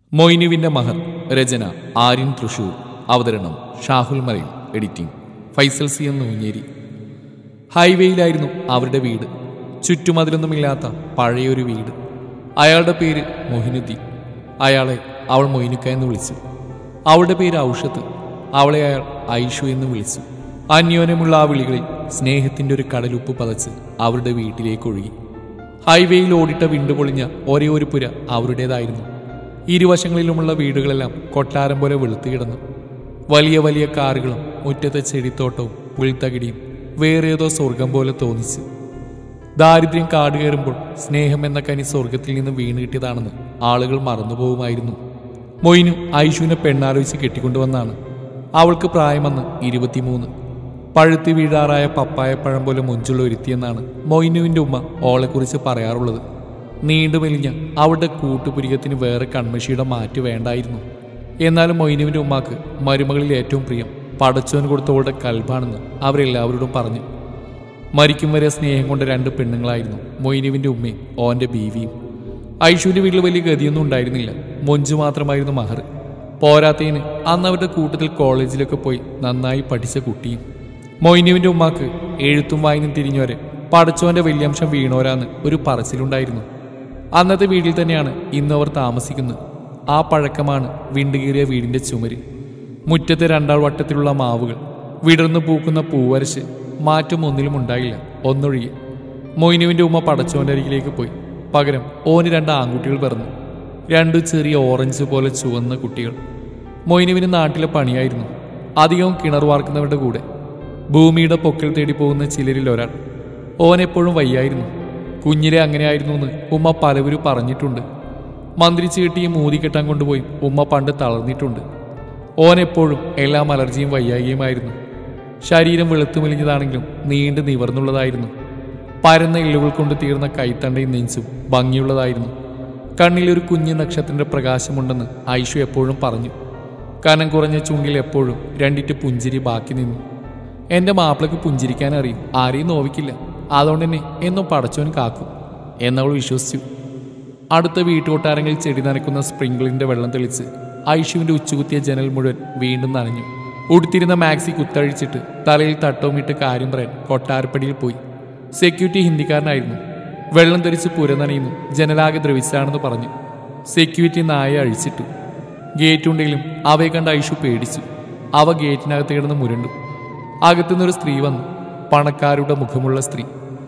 മൊയ്നുവിന്റെ മഹർ രചന ആര്യൻ തൃശൂർ അവതരണം ഷാഹുൽ മലയിൽ എഡിറ്റിംഗ് ഫൈസൽ സി എന്ന് ഊഞ്ഞേരി ഹൈവേയിലായിരുന്നു അവരുടെ വീട് ചുറ്റുമതിലൊന്നുമില്ലാത്ത പഴയൊരു വീട് അയാളുടെ പേര് മൊഹിനുദ്ദീൻ അയാളെ അവൾ മൊയ്നുക്ക എന്ന് വിളിച്ചു അവളുടെ പേര് ഔഷത്ത് അവളെ അയാൾ ഐഷു എന്ന് വിളിച്ചു അന്യോന്യമുള്ള ആ വിളികളിൽ സ്നേഹത്തിന്റെ ഒരു കടലുപ്പ് പതച്ച് അവരുടെ വീട്ടിലേക്ക് ഒഴുകി ഹൈവേയിൽ ഓടിട്ട വിണ്ടുപൊളിഞ്ഞ ഒരേ ഒരു പുര അവരുടേതായിരുന്നു ഇരുവശങ്ങളിലുമുള്ള വീടുകളെല്ലാം കൊട്ടാരം പോലെ വെളുത്തു കിടന്നു വലിയ വലിയ കാറുകളും മുറ്റത്തെ ചെടിത്തോട്ടവും പുൽത്തകിടിയും വേറെ ഏതോ സ്വർഗം പോലെ തോന്നിച്ചു ദാരിദ്ര്യം കാട് കയറുമ്പോൾ സ്നേഹം എന്ന കനി സ്വർഗത്തിൽ നിന്ന് വീണ് കിട്ടിയതാണെന്ന് ആളുകൾ മറന്നുപോകുമായിരുന്നു മൊയിനു ഐഷുവിനെ പെണ്ണാലോചിച്ച് കെട്ടിക്കൊണ്ടുവന്നാണ് അവൾക്ക് പ്രായമെന്ന് ഇരുപത്തിമൂന്ന് പഴുത്തി വീഴാറായ പപ്പായപ്പഴം പോലെ മുഞ്ചുള്ള ഒരുത്തിയെന്നാണ് മൊയിനുവിൻ്റെ ഉമ്മ ഓളെക്കുറിച്ച് പറയാറുള്ളത് നീണ്ടു മെലിഞ്ഞ അവളുടെ കൂട്ടുപുരികത്തിന് വേറെ കൺമഷിയുടെ മാറ്റ് വേണ്ടായിരുന്നു എന്നാലും മൊയിനുവിൻ്റെ ഉമ്മാക്ക് മരുമകളിൽ ഏറ്റവും പ്രിയം പടച്ചോൻ കൊടുത്തവളുടെ കൽബാണെന്ന് അവരെല്ലാവരോടും പറഞ്ഞു മരിക്കും വരെ സ്നേഹം കൊണ്ട് രണ്ട് പെണ്ണുങ്ങളായിരുന്നു മൊയ്നുവിൻ്റെ ഉമ്മയും ഓൻ്റെ ബീവിയും ഐഷുവിൻ്റെ വീട്ടിൽ വലിയ ഗതിയൊന്നും ഉണ്ടായിരുന്നില്ല മൊഞ്ചു മാത്രമായിരുന്നു മഹർ പോരാത്തതിന് അന്ന് അവരുടെ കൂട്ടത്തിൽ കോളേജിലൊക്കെ പോയി നന്നായി പഠിച്ച കുട്ടിയും മൊയ്നുവിൻ്റെ ഉമ്മാക്ക് എഴുത്തും വായനയും തിരിഞ്ഞവരെ പടച്ചോന്റെ വലിയംശം വീണോരാന്ന് ഒരു പറച്ചിലുണ്ടായിരുന്നു അന്നത്തെ വീട്ടിൽ തന്നെയാണ് ഇന്ന് അവർ താമസിക്കുന്നത് ആ പഴക്കമാണ് വിണ്ടുകീറിയ വീടിന്റെ ചുമര് മുറ്റത്തെ രണ്ടാൾ വട്ടത്തിലുള്ള മാവുകൾ വിടർന്നു പൂക്കുന്ന പൂവരശ് മാറ്റം ഒന്നിലും ഉണ്ടായില്ല ഒന്നൊഴികെ മൊയ്നുവിന്റെ ഉമ്മ പടച്ചോന്റെ അരികിലേക്ക് പോയി പകരം ഓന് രണ്ട് ആൺകുട്ടികൾ പിറന്നു രണ്ടു ചെറിയ ഓറഞ്ച് പോലെ ചുവന്ന കുട്ടികൾ മൊയ്നുവിന് നാട്ടിലെ പണിയായിരുന്നു അധികവും കിണർ വാർക്കുന്നവരുടെ കൂടെ ഭൂമിയുടെ പൊക്കൽ തേടി പോകുന്ന ചിലരിൽ ഒരാൾ ഓനെപ്പോഴും വയ്യായിരുന്നു കുഞ്ഞിലെ അങ്ങനെയായിരുന്നു എന്ന് ഉമ്മ പലവരും പറഞ്ഞിട്ടുണ്ട് മന്ത്രിച്ച് കെട്ടി മൂതി കെട്ടാൻ കൊണ്ടുപോയി ഉമ്മ പണ്ട് തളർന്നിട്ടുണ്ട് ഓനെപ്പോഴും എല്ലാം അലർജിയും വയ്യായികയുമായിരുന്നു ശരീരം വെളുത്തു മെലിഞ്ഞതാണെങ്കിലും നീണ്ടു നിവർന്നുള്ളതായിരുന്നു പരന്ന എല്ലുകൾ കൊണ്ട് തീർന്ന കൈത്തണ്ടയും നെഞ്ചും ഭംഗിയുള്ളതായിരുന്നു കണ്ണിൽ ഒരു കുഞ്ഞു നക്ഷത്രത്തിന്റെ പ്രകാശമുണ്ടെന്ന് ഐഷു എപ്പോഴും പറഞ്ഞു കനം കുറഞ്ഞ ചുണ്ടിൽ എപ്പോഴും രണ്ടിറ്റ് പുഞ്ചിരി ബാക്കി നിന്നു എന്റെ മാപ്പിളക്ക് പുഞ്ചിരിക്കാൻ അറിയും ആരെയും നോവിക്കില്ല അതുകൊണ്ട് തന്നെ എന്നും പടച്ചോൻ കാക്കും എന്നവൾ വിശ്വസിച്ചു അടുത്ത വീട്ടുകൊട്ടാരങ്ങളിൽ ചെടി നനയ്ക്കുന്ന സ്പ്രിംഗ്ലിന്റെ വെള്ളം തെളിച്ച് ഐഷുവിന്റെ ഉച്ചുകുത്തിയ ജനൽ മുഴുവൻ വീണ്ടും നനഞ്ഞു ഉടുത്തിരുന്ന മാക്സി കുത്തഴിച്ചിട്ട് തലയിൽ തട്ടവുമിട്ട് കാര്യം പറയാൻ കൊട്ടാരപ്പടിയിൽ പോയി സെക്യൂരിറ്റി ഹിന്ദിക്കാരനായിരുന്നു വെള്ളം തെറിച്ച് പുര നനയുന്നു ജനലാകെ ദ്രവിച്ചാണെന്ന് പറഞ്ഞു സെക്യൂരിറ്റി നായ അഴിച്ചിട്ടു ഗേറ്റുണ്ടെങ്കിലും അവയെ കണ്ട് ഐഷു പേടിച്ചു അവ ഗേറ്റിനകത്ത് കിടന്ന് മുരണ്ടു അകത്തുനിന്നൊരു സ്ത്രീ വന്നു പണക്കാരുടെ മുഖമുള്ള സ്ത്രീ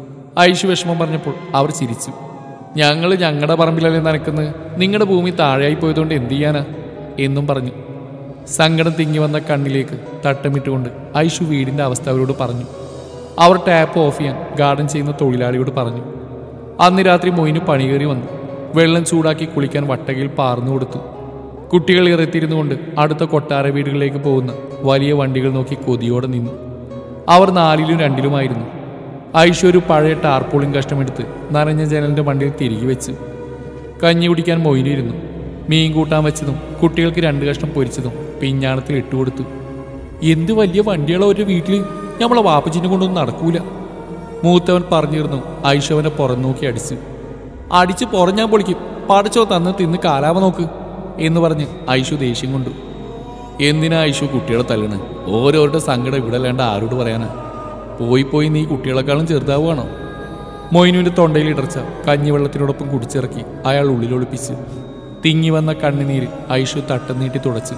ഐഷു വിഷമം പറഞ്ഞപ്പോൾ അവർ ചിരിച്ചു ഞങ്ങൾ ഞങ്ങളുടെ പറമ്പിലല്ലേ നനക്കുന്നത് നിങ്ങളുടെ ഭൂമി താഴെയായി പോയതുകൊണ്ട് എന്ത് ചെയ്യാനാ എന്നും പറഞ്ഞു സങ്കടം തിങ്ങി വന്ന കണ്ണിലേക്ക് തട്ടമിട്ടുകൊണ്ട് ഐഷു വീടിന്റെ അവസ്ഥ അവരോട് പറഞ്ഞു അവർ ടാപ്പ് ഓഫ് ചെയ്യാൻ ഗാർഡൻ ചെയ്യുന്ന തൊഴിലാളിയോട് പറഞ്ഞു അന്ന് രാത്രി മൊയിന് പണികേറി വന്നു വെള്ളം ചൂടാക്കി കുളിക്കാൻ വട്ടകയിൽ പാർന്നു കൊടുത്തു കുട്ടികൾ ഇറത്തിരുന്നുകൊണ്ട് അടുത്ത കൊട്ടാര വീടുകളിലേക്ക് പോകുന്ന വലിയ വണ്ടികൾ നോക്കി കൊതിയോടെ നിന്നു അവർ നാലിലും രണ്ടിലുമായിരുന്നു ഐഷു ഒരു പഴയ ടാർപോളിംഗ് കഷ്ടമെടുത്ത് നനഞ്ഞ ജനലിന്റെ വണ്ടിയിൽ തിരികെ വെച്ചു കഞ്ഞി കുടിക്കാൻ മൊയിനിരുന്നു മീൻ കൂട്ടാൻ വെച്ചതും കുട്ടികൾക്ക് രണ്ട് കഷ്ണം പൊരിച്ചതും പിഞ്ഞാണത്തിൽ ഇട്ടുകൊടുത്തു എന്ത് വലിയ വണ്ടികളോ ഒരു വീട്ടിൽ നമ്മളെ വാപ്പച്ചിനെ കൊണ്ടൊന്നും നടക്കൂല മൂത്തവൻ പറഞ്ഞിരുന്നു ഐഷവനെ പുറം നോക്കി അടിച്ചു അടിച്ച് പുറഞ്ഞാൻ പൊളിക്കും പടച്ചോ തന്ന് തിന്ന് കാലാവ നോക്ക് എന്ന് പറഞ്ഞ് ഐഷു ദേഷ്യം കൊണ്ടു എന്തിനാ ഐഷു കുട്ടികളെ തല്ലണ് ഓരോരുടെ സങ്കടം ഇവിടെ അല്ലാണ്ട് ആരോട് പറയാനാ പോയി പോയി നീ കുട്ടികളെക്കാളും ചെറുതാവുകയാണോ മൊയിനുവിന്റെ തൊണ്ടയിൽ ഇടർച്ച കഞ്ഞിവെള്ളത്തിനോടൊപ്പം കുടിച്ചിറക്കി അയാൾ ഉള്ളിലൊളിപ്പിച്ചു തിങ്ങി വന്ന കണ്ണുനീര് ഐഷു തട്ടം നീട്ടി തുടച്ചു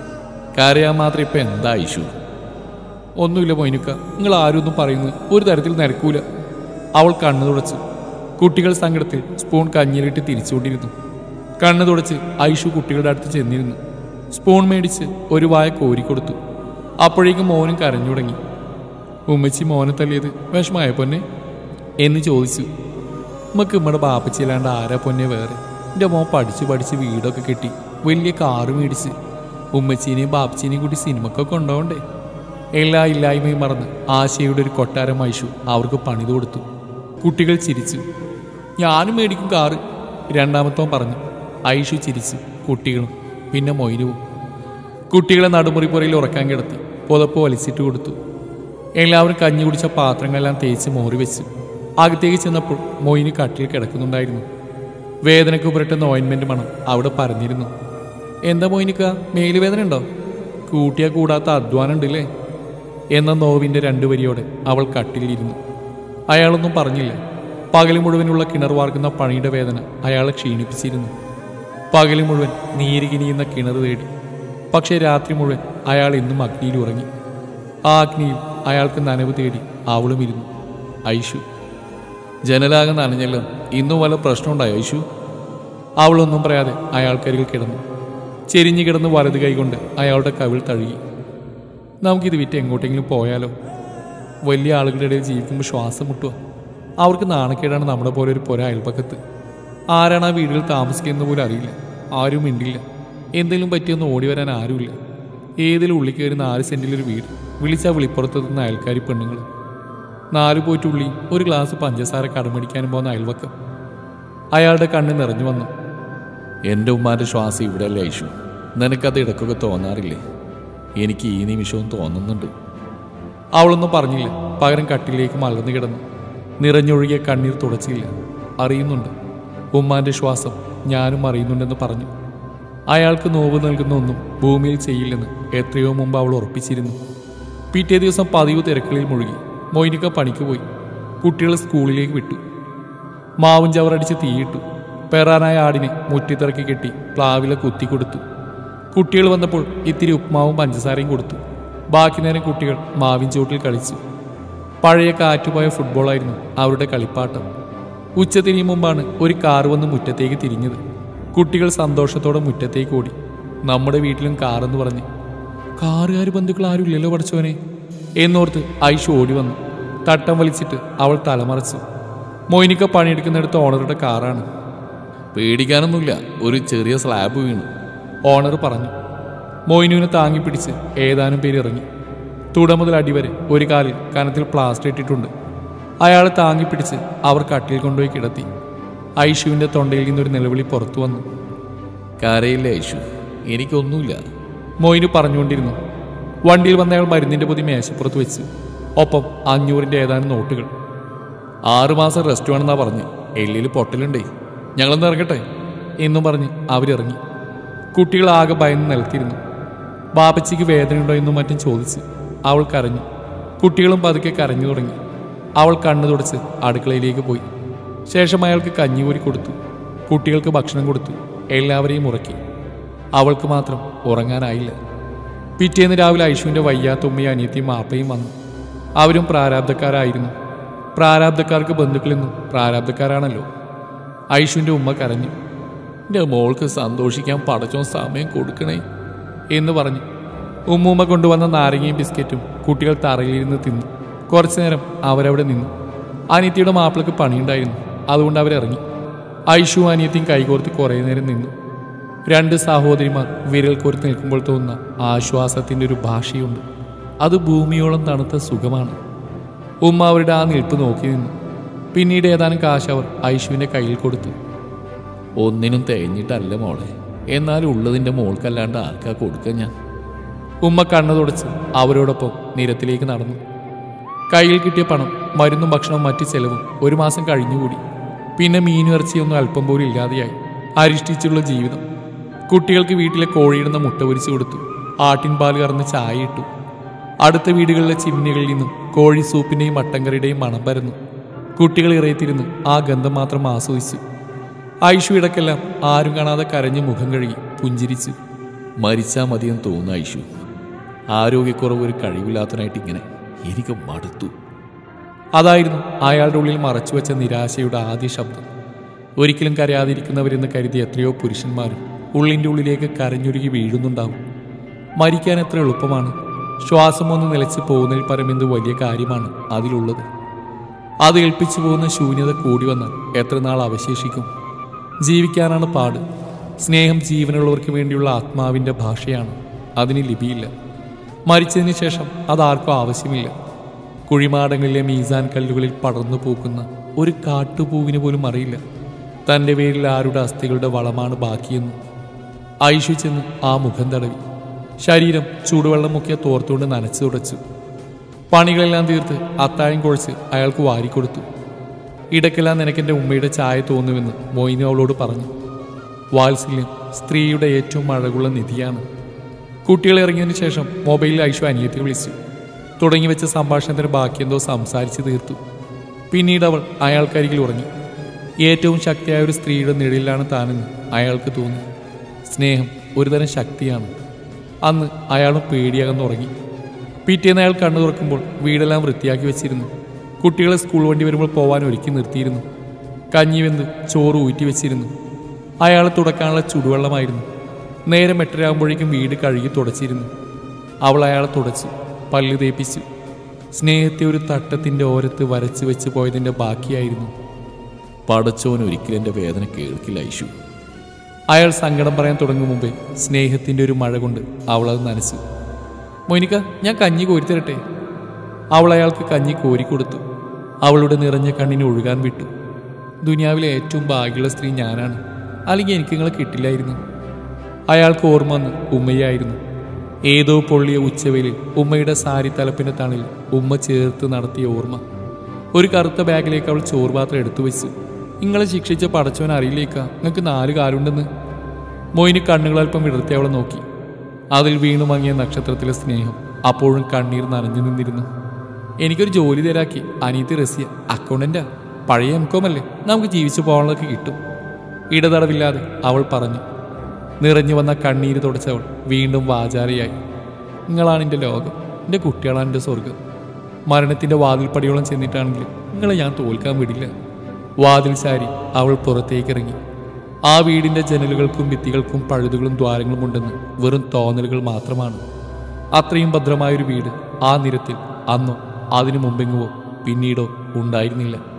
കരയാൻ മാത്രം ഇപ്പൊ എന്താ ഐഷു ഒന്നുമില്ല മൊയിനുക്ക നിങ്ങൾ ആരും ഒന്നും പറയുന്നത് ഒരു തരത്തിൽ നിരക്കൂല അവൾ കണ്ണു തുടച്ചു കുട്ടികൾ സങ്കടത്തിൽ സ്പൂൺ കഞ്ഞിയിലിട്ട് തിരിച്ചുകൊണ്ടിരുന്നു കണ്ണു തുടച്ച് ഐഷു കുട്ടികളുടെ അടുത്ത് ചെന്നിരുന്നു സ്പൂൺ മേടിച്ച് ഒരു വായ കോരിക്കൊടുത്തു അപ്പോഴേക്കും മോനും കരഞ്ഞു തുടങ്ങി ഉമ്മച്ചി മോനെ തല്ലിയത് വിഷമായ പൊന്നെ എന്ന് ചോദിച്ചു ഉമ്മക്ക് ഉമ്മയുടെ ബാപ്പച്ചില്ലാണ്ട് ആരാ പൊന്നെ വേറെ എൻ്റെ മോൻ പഠിച്ച് പഠിച്ച് വീടൊക്കെ കെട്ടി വലിയ കാറ് മേടിച്ച് ഉമ്മച്ചീനെയും ബാപ്പച്ചീനെയും കൂടി സിനിമക്കൊക്കെ കൊണ്ടുപോകണ്ടേ എല്ലാ ഇല്ലായ്മയും മറന്ന് ആശയുടെ ഒരു കൊട്ടാരം ഐഷു അവർക്ക് പണിത് കൊടുത്തു കുട്ടികൾ ചിരിച്ചു ഞാനും മേടിക്കും കാറ് രണ്ടാമത്തവൻ പറഞ്ഞു ഐഷു ചിരിച്ചു കുട്ടികളും പിന്നെ മൊയിനുവും കുട്ടികളെ നടുമുറി പുറയിൽ ഉറക്കാൻ കിടത്തി പുതപ്പ് വലിച്ചിട്ട് കൊടുത്തു എല്ലാവരും കഞ്ഞി കുടിച്ച പാത്രങ്ങളെല്ലാം തേച്ച് മോറി വെച്ചു അകത്തേക്ക് ചെന്നപ്പോൾ മൊയിന് കട്ടിൽ കിടക്കുന്നുണ്ടായിരുന്നു വേദനയ്ക്ക് പുരട്ടുന്ന ഓയിൻമെന്റ് മണം അവിടെ പരന്നിരുന്നു എന്താ മോയിനിക്ക മേലുവേദന ഉണ്ടോ കൂട്ടിയാ കൂടാത്ത അധ്വാനം ഉണ്ടല്ലേ എന്ന നോവിൻ്റെ രണ്ടു വരിയോടെ അവൾ കട്ടിലിരുന്നു അയാളൊന്നും പറഞ്ഞില്ല പകൽ മുഴുവനുള്ള കിണർ വാർക്കുന്ന പണിയുടെ വേദന അയാളെ ക്ഷീണിപ്പിച്ചിരുന്നു പകൽ മുഴുവൻ നീര് കിനിയുന്ന കിണർ തേടി പക്ഷേ രാത്രി മുഴുവൻ അയാൾ ഇന്നും അഗ്നിയിൽ ഉറങ്ങി ആ അഗ്നിയിൽ അയാൾക്ക് നനവ് തേടി അവളും ഇരുന്നു ഐഷു ജനലാകെ നനഞ്ഞല്ലോ ഇന്നും വല്ല പ്രശ്നമുണ്ടായോ ഐഷു അവളൊന്നും പറയാതെ അയാൾക്കരികിൽ കിടന്നു ചെരിഞ്ഞു കിടന്ന് വലത് കൈകൊണ്ട് അയാളുടെ കവിൾ തഴുകി നമുക്കിത് വിറ്റ് എങ്ങോട്ടെങ്കിലും പോയാലോ വലിയ ആളുകളുടെ ഇടയിൽ ജീവിക്കുമ്പോൾ ശ്വാസം മുട്ടുക അവർക്ക് നാണക്കേടാണ് നമ്മുടെ പോലെ ഒരു പുര അയൽപ്പക്കത്ത് ആരാണ് ആ വീടുകൾ താമസിക്കുന്നത് പോലും അറിയില്ല ആരും മിണ്ടില്ല എന്തെങ്കിലും പറ്റിയൊന്ന് ഓടി വരാൻ ആരുമില്ല ഏതിലും ഉള്ളിൽ കയറി നാല് സെൻറ്റിലൊരു വീട് വിളിച്ചാൽ വിളിപ്പുറത്തെത്തുന്ന അയൽക്കാരി പെണ്ണുങ്ങൾ നാല് പോയിട്ട് ഉള്ളി ഒരു ഗ്ലാസ് പഞ്ചസാര കടമടിക്കാനും പോകുന്ന അയൽവക്കം അയാളുടെ കണ്ണ് നിറഞ്ഞു വന്നു എൻ്റെ ഉമ്മാൻ്റെ ശ്വാസം ഇവിടെയല്ലേ ഐഷു നിനക്കത് ഇടയ്ക്കൊക്കെ തോന്നാറില്ലേ എനിക്ക് ഈ നിമിഷവും തോന്നുന്നുണ്ട് അവളൊന്നും പറഞ്ഞില്ല പകരം കട്ടിലേക്ക് മലർന്നു കിടന്നു നിറഞ്ഞൊഴുകിയ കണ്ണീർ തുടച്ചില്ല അറിയുന്നുണ്ട് ഉമ്മാന്റെ ശ്വാസം ഞാനും അറിയുന്നുണ്ടെന്ന് പറഞ്ഞു അയാൾക്ക് നോവ് നൽകുന്ന ഒന്നും ഭൂമിയിൽ ചെയ്യില്ലെന്ന് എത്രയോ മുമ്പ് അവൾ ഉറപ്പിച്ചിരുന്നു പിറ്റേ ദിവസം പതിവ് തിരക്കുകളിൽ മുഴുകി മൊയ്നിക്ക പണിക്ക് പോയി കുട്ടികളെ സ്കൂളിലേക്ക് വിട്ടു മാവും ചവറടിച്ച് തീയിട്ടു പെറാനായ ആടിനെ മുറ്റിത്തിറക്കി കെട്ടി പ്ലാവിലെ കുത്തി കൊടുത്തു കുട്ടികൾ വന്നപ്പോൾ ഇത്തിരി ഉപ്മാവും പഞ്ചസാരയും കൊടുത്തു ബാക്കി നേരം കുട്ടികൾ മാവിൻ ചുവട്ടിൽ കളിച്ചു പഴയ കാറ്റുപോയ ഫുട്ബോളായിരുന്നു അവരുടെ കളിപ്പാട്ടം ഉച്ചതിരിഞ്ഞു മുമ്പാണ് ഒരു കാർ വന്ന് മുറ്റത്തേക്ക് തിരിഞ്ഞത് കുട്ടികൾ സന്തോഷത്തോടെ മുറ്റത്തേക്ക് ഓടി നമ്മുടെ വീട്ടിലും കാറെന്ന് പറഞ്ഞ് കാറുകാർ ബന്ധുക്കൾ ആരും ഇല്ലല്ലോ പഠിച്ചോനെ എന്നോർത്ത് ഐഷു ഓടി വന്നു തട്ടം വലിച്ചിട്ട് അവൾ തലമറച്ചു മൊയ്നിക്ക പണിയെടുക്കുന്നിടത്ത് ഓണറുടെ കാറാണ് പേടിക്കാനൊന്നുമില്ല ഒരു ചെറിയ സ്ലാബ് വീണു ഓണർ പറഞ്ഞു മൊയ്നുവിനെ താങ്ങി പിടിച്ച് ഏതാനും പേര് ഇറങ്ങി തുട മുതൽ അടിവരെ ഒരു കാലിൽ കനത്തിൽ പ്ലാസ്റ്റർ ഇട്ടിട്ടുണ്ട് അയാളെ താങ്ങി പിടിച്ച് അവർ കട്ടിൽ കൊണ്ടുപോയി കിടത്തി ഐഷുവിന്റെ തൊണ്ടയിൽ നിന്നൊരു നിലവിളി പുറത്തു വന്നു കരയില്ല ഐഷു എനിക്കൊന്നുമില്ല മൊയ്നു പറഞ്ഞുകൊണ്ടിരുന്നു വണ്ടിയിൽ വന്നയാൾ മരുന്നിന്റെ പൊതി മേശപ്പുറത്ത് വെച്ചു ഒപ്പം അഞ്ഞൂറിന്റെ ഏതാനും നോട്ടുകൾ ആറുമാസം റെസ്റ്റ് വേണമെന്നാ പറഞ്ഞു എല്ലിൽ പൊട്ടലുണ്ടേ ഞങ്ങളൊന്ന് ഇറങ്ങട്ടെ എന്നും പറഞ്ഞ് അവരിറങ്ങി കുട്ടികൾ ആകെ ഭയന്ന് നിലത്തിരുന്നു ബാപ്പച്ചിക്ക് വേദനയുണ്ടോ എന്നും മറ്റും ചോദിച്ചു അവൾ കരഞ്ഞു കുട്ടികളും പതുക്കെ കരഞ്ഞു തുടങ്ങി അവൾ കണ്ണു തുടച്ച് അടുക്കളയിലേക്ക് പോയി ശേഷം അയാൾക്ക് കഞ്ഞികൂരി കൊടുത്തു കുട്ടികൾക്ക് ഭക്ഷണം കൊടുത്തു എല്ലാവരെയും ഉറക്കി അവൾക്ക് മാത്രം ഉറങ്ങാനായില്ല പിറ്റേന്ന് രാവിലെ ഐഷുവിൻ്റെ വയ്യാത്ത ഉമ്മയും അനിയത്തിയും മാപ്പയും വന്നു അവരും പ്രാരാബ്ധക്കാരായിരുന്നു പ്രാരാബ്ധക്കാർക്ക് ബന്ധുക്കളെന്നും പ്രാരാബ്ധക്കാരാണല്ലോ ഐഷുവിൻ്റെ ഉമ്മ കരഞ്ഞു എൻ്റെ മോൾക്ക് സന്തോഷിക്കാൻ പടച്ചോ സമയം കൊടുക്കണേ എന്ന് പറഞ്ഞു ഉമ്മൂമ്മ കൊണ്ടുവന്ന നാരങ്ങയും ബിസ്ക്കറ്റും കുട്ടികൾ തറയിലിരുന്ന് തിന്നു കുറച്ചു നേരം അവരവിടെ നിന്നു അനിയത്തിയുടെ മാപ്പിളക്ക് പണിയുണ്ടായിരുന്നു അതുകൊണ്ട് അവരിറങ്ങി ഐഷു അനിയത്തിയും കൈകോർത്ത് കുറേ നേരം നിന്നു രണ്ട് സഹോദരിമാർ വിരൽ കോർത്ത് നിൽക്കുമ്പോൾ തോന്നുന്ന ആശ്വാസത്തിൻ്റെ ഒരു ഭാഷയുണ്ട് അത് ഭൂമിയോളം തണുത്ത സുഖമാണ് ഉമ്മ അവരുടെ ആ നിൽപ്പ് നോക്കി നിന്നു പിന്നീട് ഏതാനും കാശ് അവർ ഐഷുവിൻ്റെ കയ്യിൽ കൊടുത്തു ഒന്നിനും തേഞ്ഞിട്ടല്ല മോളെ എന്നാലും ഉള്ളതിൻ്റെ മോൾക്കല്ലാണ്ട് ആർക്കാ കൊടുക്കുക ഞാൻ ഉമ്മ കണ്ണു തുടച്ച് അവരോടൊപ്പം നിരത്തിലേക്ക് നടന്നു കയ്യിൽ കിട്ടിയ പണം മരുന്നും ഭക്ഷണവും മറ്റു ചെലവും ഒരു മാസം കഴിഞ്ഞുകൂടി പിന്നെ മീനും ഇറച്ചിയൊന്നും അല്പം പോലും ഇല്ലാതെയായി അരിഷ്ടിച്ചുള്ള ജീവിതം കുട്ടികൾക്ക് വീട്ടിലെ കോഴിയിടുന്ന മുട്ട പൊരിച്ചു കൊടുത്തു ആട്ടിൻ പാൽ കറന്ന് ചായ ഇട്ടു അടുത്ത വീടുകളിലെ ചിമ്മിനികളിൽ നിന്നും കോഴി സൂപ്പിന്റെയും മട്ടൻകറിയുടെയും മണം പരന്നു കുട്ടികൾ ഇറയത്തിരുന്ന് ആ ഗന്ധം മാത്രം ആസ്വദിച്ചു ഐഷു ഇടക്കെല്ലാം ആരും കാണാതെ കരഞ്ഞ് മുഖം കഴുകി പുഞ്ചിരിച്ചു മരിച്ചാ മതിയെന്ന് തോന്നുന്നു ഐഷു ആരോഗ്യക്കുറവ് ഒരു കഴിവില്ലാത്തനായിട്ട് ഇങ്ങനെ എനിക്ക് മടുത്തു അതായിരുന്നു അയാളുടെ ഉള്ളിൽ മറച്ചുവെച്ച നിരാശയുടെ ആദ്യ ശബ്ദം ഒരിക്കലും കരയാതിരിക്കുന്നവരെന്ന് കരുതിയ എത്രയോ പുരുഷന്മാരും ഉള്ളിൻ്റെ ഉള്ളിലേക്ക് കരഞ്ഞൊരുകി വീഴുന്നുണ്ടാവും മരിക്കാൻ എത്ര എളുപ്പമാണ് ശ്വാസം ഒന്ന് നിലച്ച് പോകുന്നതിൽ പരമെന്ത് വലിയ കാര്യമാണ് അതിലുള്ളത് അത് ഏൽപ്പിച്ചു പോകുന്ന ശൂന്യത കൂടി വന്നാൽ എത്ര നാൾ അവശേഷിക്കും ജീവിക്കാനാണ് പാട് സ്നേഹം ജീവനുള്ളവർക്ക് വേണ്ടിയുള്ള ആത്മാവിൻ്റെ ഭാഷയാണ് അതിന് ലിപിയില്ല മരിച്ചതിന് ശേഷം അതാർക്കും ആവശ്യമില്ല കുഴിമാടങ്ങളിലെ മീസാൻ കല്ലുകളിൽ പടർന്നു പൂക്കുന്ന ഒരു കാട്ടുപൂവിന് പോലും അറിയില്ല തൻ്റെ പേരിൽ ആരുടെ അസ്ഥികളുടെ വളമാണ് ബാക്കിയെന്ന് ഐഷു ചെന്ന് ആ മുഖം തടവി ശരീരം ചൂടുവെള്ളം മുക്കിയ തോർത്തുകൊണ്ട് നനച്ചു തുടച്ചു പണികളെല്ലാം തീർത്ത് അത്താഴം കുഴച്ച് അയാൾക്ക് വാരിക്കൊടുത്തു ഇടയ്ക്കെല്ലാം നിനക്കെൻ്റെ ഉമ്മയുടെ ചായ തോന്നുമെന്ന് മൊയിനു അവളോട് പറഞ്ഞു വാത്സല്യം സ്ത്രീയുടെ ഏറ്റവും അഴകുള്ള നിധിയാണ് കുട്ടികൾ ഇറങ്ങിയതിനു ശേഷം മൊബൈലിൽ ഐഷു അനിയത്തെ വിളിച്ചു തുടങ്ങി വെച്ച സംഭാഷണത്തിന് ബാക്കി എന്തോ സംസാരിച്ച് തീർത്തു പിന്നീട് അവൾ അയാൾക്കരികിൽ ഉറങ്ങി ഏറ്റവും ശക്തിയായ ഒരു സ്ത്രീയുടെ നിഴലിലാണ് താനെന്ന് അയാൾക്ക് തോന്നി സ്നേഹം ഒരുതരം ശക്തിയാണ് അന്ന് അയാളും പേടിയകന്നുറങ്ങി പിറ്റേന്ന് അയാൾ കണ്ണു തുറക്കുമ്പോൾ വീടെല്ലാം വൃത്തിയാക്കി വെച്ചിരുന്നു കുട്ടികളെ സ്കൂൾ വണ്ടി വരുമ്പോൾ പോവാൻ ഒരുക്കി നിർത്തിയിരുന്നു കഞ്ഞി വെന്ത് ചോറ് ഊറ്റി വെച്ചിരുന്നു അയാളെ തുടക്കാനുള്ള ചുടുവെള്ളമായിരുന്നു നേരം എട്ടരയാകുമ്പോഴേക്കും വീട് കഴുകി തുടച്ചിരുന്നു അവൾ അയാളെ തുടച്ചു പല്ല് തേപ്പിച്ചു സ്നേഹത്തെ ഒരു തട്ടത്തിൻ്റെ ഓരത്ത് വരച്ചു വെച്ച് പോയതിൻ്റെ ബാക്കിയായിരുന്നു പടച്ചോൻ ഒരിക്കലും എൻ്റെ വേദന കേൾക്കില്ല ഐഷു അയാൾ സങ്കടം പറയാൻ തുടങ്ങും മുമ്പേ സ്നേഹത്തിൻ്റെ ഒരു മഴ കൊണ്ട് അവൾ അത് നനച്ചു മൊനിക്ക ഞാൻ കഞ്ഞി കോരിത്തരട്ടെ അവൾ അയാൾക്ക് കഞ്ഞി കോരിക്കൊടുത്തു അവളുടെ നിറഞ്ഞ കണ്ണിന് ഒഴുകാൻ വിട്ടു ദുനിയാവിലെ ഏറ്റവും ഭാഗ്യമുള്ള സ്ത്രീ ഞാനാണ് അല്ലെങ്കിൽ എനിക്ക് നിങ്ങളെ കിട്ടില്ലായിരുന്നു അയാൾക്ക് ഓർമ്മ വന്ന് ഉമ്മയായിരുന്നു ഏതോ പൊള്ളിയ ഉച്ചവെയിലിൽ ഉമ്മയുടെ സാരി തലപ്പിന്റെ തണിൽ ഉമ്മ ചേർത്ത് നടത്തിയ ഓർമ്മ ഒരു കറുത്ത ബാഗിലേക്ക് അവൾ ചോർപാത്രം എടുത്തു വെച്ചു നിങ്ങളെ ശിക്ഷിച്ച പടച്ചവൻ അറിയില്ലേക്കാ നിങ്ങൾക്ക് നാല് കാലുണ്ടെന്ന് മൊയിന് കണ്ണുകളൽപ്പം വിടർത്തി അവളെ നോക്കി അതിൽ വീണു മങ്ങിയ നക്ഷത്രത്തിലെ സ്നേഹം അപ്പോഴും കണ്ണീർ നനഞ്ഞു നിന്നിരുന്നു എനിക്കൊരു ജോലി തരാക്കി അനീതി റസിയ അക്കൗണ്ടന്റാ പഴയ എം കോം അല്ലേ നമുക്ക് ജീവിച്ചു പോകാനുള്ളതൊക്കെ കിട്ടും ഇടതടവില്ലാതെ അവൾ പറഞ്ഞു നിറഞ്ഞു വന്ന കണ്ണീര് തുടച്ചവൾ വീണ്ടും വാചാരയായി നിങ്ങളാണ് എൻ്റെ ലോകം എൻ്റെ കുട്ടികളാണ് എൻ്റെ സ്വർഗം മരണത്തിൻ്റെ വാതിൽപ്പടിയോളം ചെന്നിട്ടാണെങ്കിലും നിങ്ങളെ ഞാൻ തോൽക്കാൻ വിടില്ല വാതിൽ ചാരി അവൾ പുറത്തേക്കിറങ്ങി ആ വീടിൻ്റെ ജനലുകൾക്കും ഭിത്തികൾക്കും പഴുതുകളും ദ്വാരങ്ങളും ഉണ്ടെന്ന് വെറും തോന്നലുകൾ മാത്രമാണ് അത്രയും ഭദ്രമായൊരു വീട് ആ നിരത്തിൽ അന്നോ അതിനു മുമ്പെങ്ങുവോ പിന്നീടോ ഉണ്ടായിരുന്നില്ല